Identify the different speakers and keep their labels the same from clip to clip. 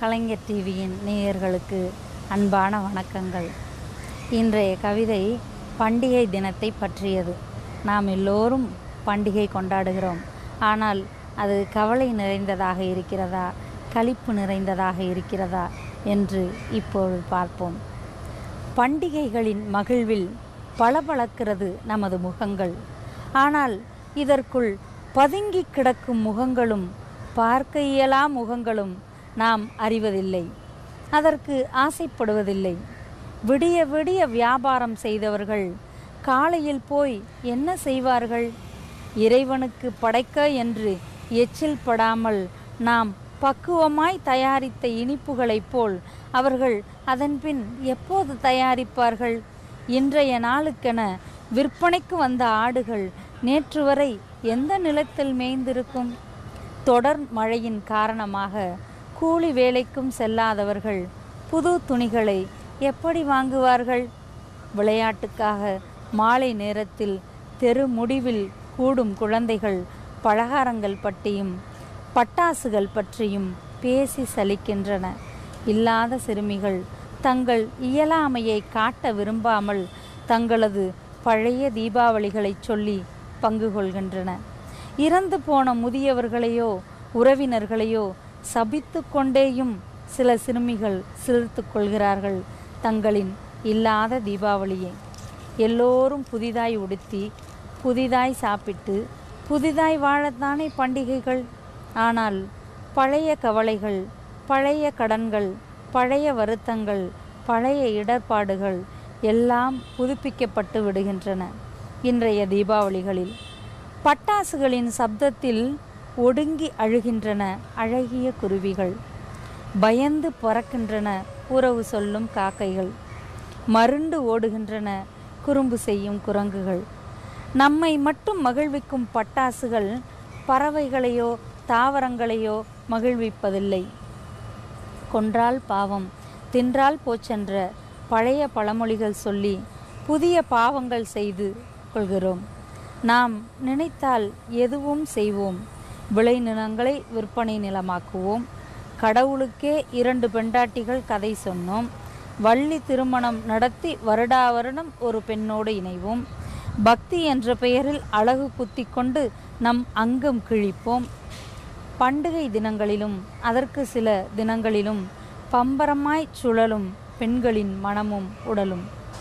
Speaker 1: கலைஞர் டிவியின் நேயர்களுக்கு அன்பான வணக்கங்கள் இன்றைய கவிதை பண்டிகை தினத்தை பற்றியது நாம் எல்லோரும் பண்டிகை கொண்டாடுகிறோம் ஆனால் அது கவலை நிறைந்ததாக இருக்கிறதா களிப்பு நிறைந்ததாக இருக்கிறதா என்று இப்பொழுது பார்ப்போம் பண்டிகைகளின் மகிழ்வில் பளபளக்கிறது நமது முகங்கள் ஆனால் இதற்குள் பதுங்கி கிடக்கும் முகங்களும் பார்க்க இயலா முகங்களும் நாம் அறிவதில்லை அதற்கு ஆசைப்படுவதில்லை விடிய விடிய வியாபாரம் செய்தவர்கள் காலையில் போய் என்ன செய்வார்கள் இறைவனுக்கு படைக்க என்று எச்சில் படாமல் நாம் பக்குவமாய் தயாரித்த இனிப்புகளைப் போல் அவர்கள் அதன்பின் எப்போது தயாரிப்பார்கள் இன்றைய நாளுக்கென விற்பனைக்கு வந்த ஆடுகள் நேற்று வரை எந்த நிலத்தில் மேய்ந்திருக்கும் தொடர் மழையின் காரணமாக கூலி வேலைக்கும் செல்லாதவர்கள் புது துணிகளை எப்படி வாங்குவார்கள் விளையாட்டுக்காக மாலை நேரத்தில் தெரு முடிவில் கூடும் குழந்தைகள் பலகாரங்கள் பற்றியும் பட்டாசுகள் பற்றியும் பேசி சலிக்கின்றன இல்லாத சிறுமிகள் தங்கள் இயலாமையை காட்ட விரும்பாமல் தங்களது பழைய தீபாவளிகளை சொல்லி பங்கு கொள்கின்றன இறந்து போன முதியவர்களையோ உறவினர்களையோ சபித்து கொண்டேயும் சில சிறுமிகள் சிலிர்த்து கொள்கிறார்கள் தங்களின் இல்லாத தீபாவளியை எல்லோரும் புதிதாய் உடுத்தி புதிதாய் சாப்பிட்டு புதிதாய் வாழத்தானே பண்டிகைகள் ஆனால் பழைய கவலைகள் பழைய கடன்கள் பழைய வருத்தங்கள் பழைய இடர்பாடுகள் எல்லாம் புதுப்பிக்கப்பட்டு விடுகின்றன இன்றைய தீபாவளிகளில் பட்டாசுகளின் சப்தத்தில் ஒடுங்கி அழுகின்றன அழகிய குருவிகள் பயந்து பறக்கின்றன உறவு சொல்லும் காக்கைகள் மருண்டு ஓடுகின்றன குறும்பு செய்யும் குரங்குகள் நம்மை மட்டும் மகிழ்விக்கும் பட்டாசுகள் பறவைகளையோ தாவரங்களையோ மகிழ்விப்பதில்லை கொன்றால் பாவம் தின்றால் போச்சென்ற பழைய பழமொழிகள் சொல்லி புதிய பாவங்கள் செய்து கொள்கிறோம் நாம் நினைத்தால் எதுவும் செய்வோம் விளைநிலங்களை விற்பனை நிலமாக்குவோம் கடவுளுக்கே இரண்டு பெண்டாட்டிகள் கதை சொன்னோம் வள்ளி திருமணம் நடத்தி வருடா வருடம் ஒரு பெண்ணோடு இணைவோம் பக்தி என்ற பெயரில் அழகு குத்தி கொண்டு நம் அங்கம் கிழிப்போம் பண்டிகை தினங்களிலும் அதற்கு சில தினங்களிலும் பம்பரமாய் சுழலும் பெண்களின் மனமும் உடலும்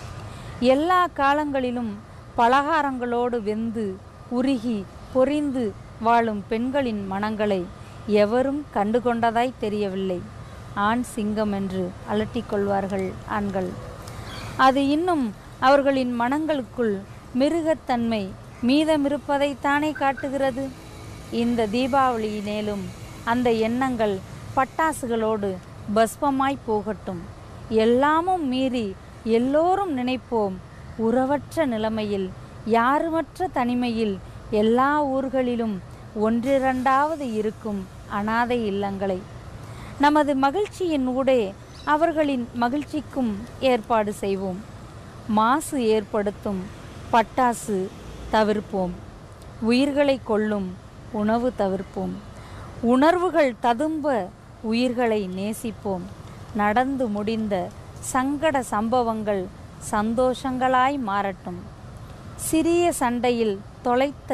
Speaker 1: எல்லா காலங்களிலும் பலகாரங்களோடு வெந்து உருகி பொரிந்து வாழும் பெண்களின் மனங்களை எவரும் கண்டுகொண்டதாய் தெரியவில்லை ஆண் சிங்கம் என்று அலட்டிக் கொள்வார்கள் ஆண்கள் அது இன்னும் அவர்களின் மனங்களுக்குள் மிருகத்தன்மை மீதமிருப்பதைத்தானே காட்டுகிறது இந்த தீபாவளியினேலும் அந்த எண்ணங்கள் பட்டாசுகளோடு பஸ்பமாய் போகட்டும் எல்லாமும் மீறி எல்லோரும் நினைப்போம் உறவற்ற நிலைமையில் யாருமற்ற தனிமையில் எல்லா ஊர்களிலும் ஒன்றிரண்டாவது இருக்கும் அனாதை இல்லங்களை நமது மகிழ்ச்சியின் ஊடே அவர்களின் மகிழ்ச்சிக்கும் ஏற்பாடு செய்வோம் மாசு ஏற்படுத்தும் பட்டாசு தவிர்ப்போம் உயிர்களை கொல்லும் உணவு தவிர்ப்போம் உணர்வுகள் ததும்ப உயிர்களை நேசிப்போம் நடந்து முடிந்த சங்கட சம்பவங்கள் சந்தோஷங்களாய் மாறட்டும் சிறிய சண்டையில் தொலைத்த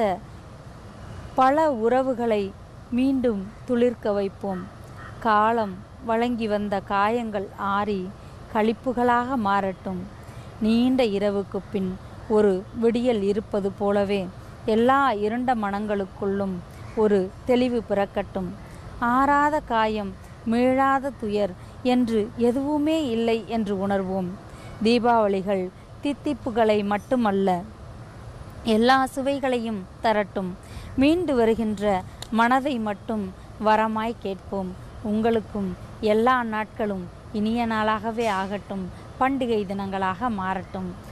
Speaker 1: பல உறவுகளை மீண்டும் துளிர்க்க வைப்போம் காலம் வழங்கி வந்த காயங்கள் ஆறி களிப்புகளாக மாறட்டும் நீண்ட இரவுக்கு பின் ஒரு விடியல் இருப்பது போலவே எல்லா இருண்ட மனங்களுக்குள்ளும் ஒரு தெளிவு பிறக்கட்டும் ஆறாத காயம் மீளாத துயர் என்று எதுவுமே இல்லை என்று உணர்வோம் தீபாவளிகள் தித்திப்புகளை மட்டுமல்ல எல்லா சுவைகளையும் தரட்டும் மீண்டு வருகின்ற மனதை மட்டும் வரமாய் கேட்போம் உங்களுக்கும் எல்லா நாட்களும் இனிய நாளாகவே ஆகட்டும் பண்டிகை தினங்களாக மாறட்டும்